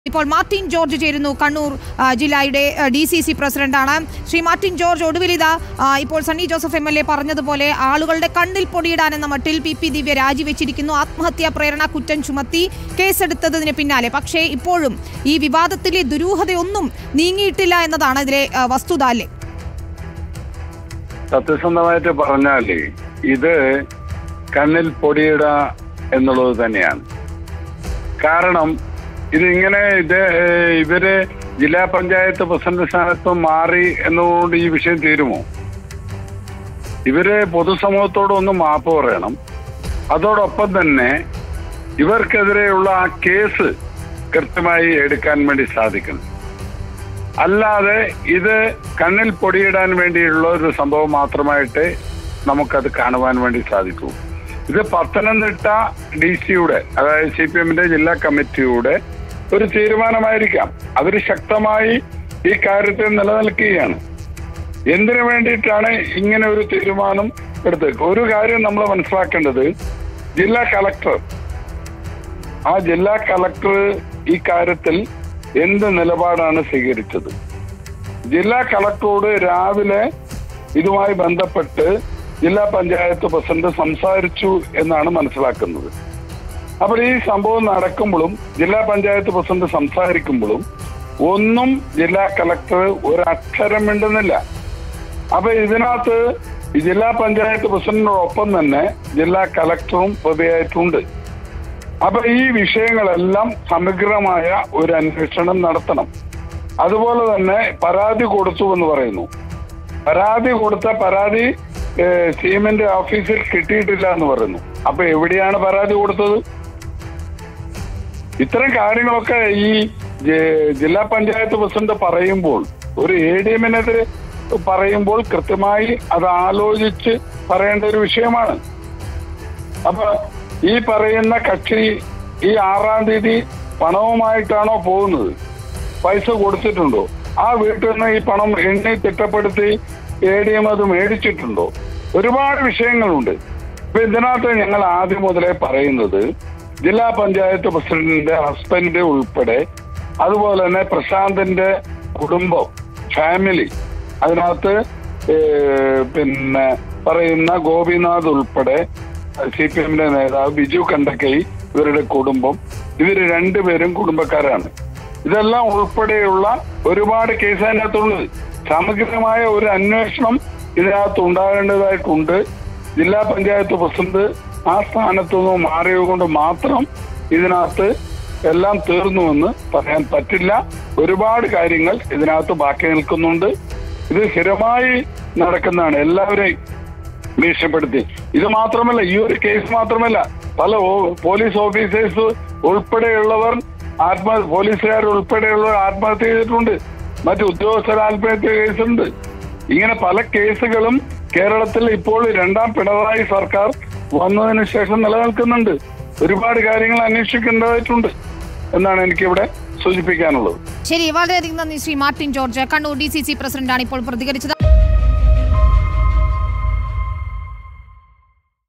ഇപ്പോൾ Martin George ചേരുന്നു കണ്ണൂർ ആ, ജില്ലയുടെ ഡി സി സി പ്രസിഡന്റാണ് ശ്രീ മാർട്ടിൻ ജോർജ് ഒടുവിൽ ഇതാ ആ, ഇപ്പോൾ Sunny Joseph M L A പറഞ്ഞതുപോലെ ആളുകളുടെ കണ്ണിൽ പൊടിയിടാൻ എന്ന മട്ടിൽ പി പി ദിവ്യ രാജിവെച്ചിരിക്കുന്നു ആത്മഹത്യാ പ്രേരണ കുറ്റം ചുമത്തി കേസെടുത്തതിന് പിന്നാലെ പക്ഷേ ഇപ്പോഴും ഈ വിവാദത്തിലെ ദുരൂഹതയൊന്നും നീങ്ങിയിട്ടില്ല എന്നതാണ് ഇതിലെ ആ, വസ്തുത അല്ലേ സത്യസന്ധമായിട്ട് പറഞ്ഞാല് ഇത് കണ്ണിൽ പൊടിയിട എന്നുള്ളത് തന്നെയാണ് കാരണം ഇതിങ്ങനെ ഇത് ഏഹ്, ഇവര് ജില്ലാ പഞ്ചായത്ത് പ്രസിഡന്റ് സ്ഥാനത്ത് മാറി എന്നുകൊണ്ട് ഈ വിഷയം തീരുമോ ഇവര് പൊതുസമൂഹത്തോട് ഒന്ന് മാപ്പ് പറയണം അതോടൊപ്പം തന്നെ ഇവർക്കെതിരെയുള്ള ആ കേസ് കൃത്യമായി എടുക്കാൻ വേണ്ടി സാധിക്കണം അല്ലാതെ ഇത് കണ്ണിൽ പൊടിയിടാൻ വേണ്ടിയുള്ള ഒരു സംഭവം മാത്രമായിട്ട് നമുക്കത് കാണുവാൻ വേണ്ടി സാധിക്കൂ ഇത് പത്തനംതിട്ട ഡി സിയുടെ അതായത് സി പി എമ്മിന്റെ ജില്ലാ കമ്മിറ്റിയുടെ ഒരു തീരുമാനമായിരിക്കാം അവർ ശക്തമായി ഈ കാര്യത്തിൽ നിലനിൽക്കുകയാണ് എന്തിനു വേണ്ടിയിട്ടാണ് ഇങ്ങനെ ഒരു തീരുമാനം എടുത്തത് ഒരു കാര്യം നമ്മൾ മനസ്സിലാക്കേണ്ടത് ജില്ലാ കളക്ടർ ആ ജില്ലാ കളക്ടർ ഈ കാര്യത്തിൽ എന്ത് നിലപാടാണ് സ്വീകരിച്ചത് ജില്ലാ കളക്ടറോട് രാവിലെ ഇതുമായി ബന്ധപ്പെട്ട് ജില്ലാ പഞ്ചായത്ത് പ്രസിഡന്റ് സംസാരിച്ചു എന്നാണ് മനസ്സിലാക്കുന്നത് അപ്പോൾ ഈ സംഭവം നടക്കുമ്പോഴും ജില്ലാ പഞ്ചായത്ത് പ്രസിഡന്റ് സംസാരിക്കുമ്പോഴും ഒന്നും ജില്ലാ കളക്ടർ ഒരു അക്ഷരം മിണ്ടുന്നില്ല അപ്പൊ ഇതിനകത്ത് ഈ ജില്ലാ പഞ്ചായത്ത് പ്രസിഡന്റിനോടൊപ്പം തന്നെ ജില്ലാ കളക്ടറും പ്രതിയായിട്ടുണ്ട് അപ്പൊ ഈ വിഷയങ്ങളെല്ലാം സമഗ്രമായ ഒരു അന്വേഷണം നടത്തണം അതുപോലെ തന്നെ പരാതി കൊടുത്തു എന്ന് പറയുന്നു പരാതി കൊടുത്ത പരാതി സിഎമ്മിന്റെ ഓഫീസിൽ കിട്ടിയിട്ടില്ല എന്ന് പറയുന്നു അപ്പൊ എവിടെയാണ് പരാതി കൊടുത്തത് ഇത്തരം കാര്യങ്ങളൊക്കെ ഈ ജെ- ജില്ലാ പഞ്ചായത്ത് പ്രസിഡന്റ് പറയുമ്പോൾ ഒരു എ ഡി എമ്മിനെതിരെ പറയുമ്പോൾ കൃത്യമായി അത് ആലോചിച്ച് പറയേണ്ട ഒരു വിഷയമാണ് അപ്പൊ ഈ പറയുന്ന കക്ഷി ഈ ആറാം തീയതി പണവുമായിട്ടാണോ പോകുന്നത് പൈസ കൊടുത്തിട്ടുണ്ടോ ആ വീട്ടിൽ നിന്ന് ഈ പണം എണ്ണി തിട്ടപ്പെടുത്തി എ ഡി എം അത് മേടിച്ചിട്ടുണ്ടോ ഒരുപാട് വിഷയങ്ങളുണ്ട് ഇപ്പൊ ഇതിനകത്ത് ഞങ്ങൾ ആദ്യം മുതലേ പറയുന്നത് ജില്ലാ പഞ്ചായത്ത് പ്രസിഡന്റിന്റെ ഹസ്ബൻഡ് ഉൾപ്പെടെ അതുപോലെ തന്നെ പ്രശാന്തിന്റെ കുടുംബം ഫാമിലി അതിനകത്ത് ഏഹ്, പിന്നെ പറയുന്ന ഗോപിനാഥ് ഉൾപ്പെടെ സി പി എമ്മിന്റെ നേതാവ് ബിജു കണ്ടക്കൈ ഇവരുടെ കുടുംബം ഇവര് രണ്ടുപേരും കുടുംബക്കാരാണ് ഇതെല്ലാം ഉൾപ്പെടെയുള്ള ഒരുപാട് കേസ് അതിനകത്തുള്ളത് സമഗ്രമായ ഒരു അന്വേഷണം ഇതിനകത്ത് ഉണ്ടാകേണ്ടതായിട്ടുണ്ട് ജില്ലാ പഞ്ചായത്ത് പ്രസിഡന്റ് ആ സ്ഥാനത്തു നിന്ന് മാറിയത് കൊണ്ട് മാത്രം ഇതിനകത്ത് എല്ലാം തീർന്നുവെന്ന് പറയാൻ പറ്റില്ല ഒരുപാട് കാര്യങ്ങൾ ഇതിനകത്ത് ബാക്കി നിൽക്കുന്നുണ്ട് ഇത് സ്ഥിരമായി നടക്കുന്നതാണ് എല്ലാവരെയും ഭീഷണിപ്പെടുത്തി ഇത് മാത്രമല്ല ഈ ഒരു കേസ് മാത്രമല്ല പല ഓ- പോലീസ് ഓഫീസേഴ്സ് ഉൾപ്പെടെയുള്ളവർ ആത്മ പോലീസുകാർ ഉൾപ്പെടെയുള്ളവർ ആത്മഹത്യ ചെയ്തിട്ടുണ്ട് മറ്റു ഉദ്യോഗസ്ഥർ ആത്മഹത്യ കേസുണ്ട് ഇങ്ങനെ പല കേസുകളും കേരളത്തിൽ ഇപ്പോൾ രണ്ടാം പിണറായി സർക്കാർ വന്നതിന് ശേഷം നിലനിൽക്കുന്നുണ്ട് ഒരുപാട് കാര്യങ്ങൾ അന്വേഷിക്കേണ്ടതായിട്ടുണ്ട് എന്നാണ് എനിക്കിവിടെ സൂചിപ്പിക്കാനുള്ളത് ശരി വളരെയധികം നന്ദി Shri Martin George Kannur D C C പ്രസിഡന്റാണ് ഇപ്പോൾ പ്രതികരിച്ചത്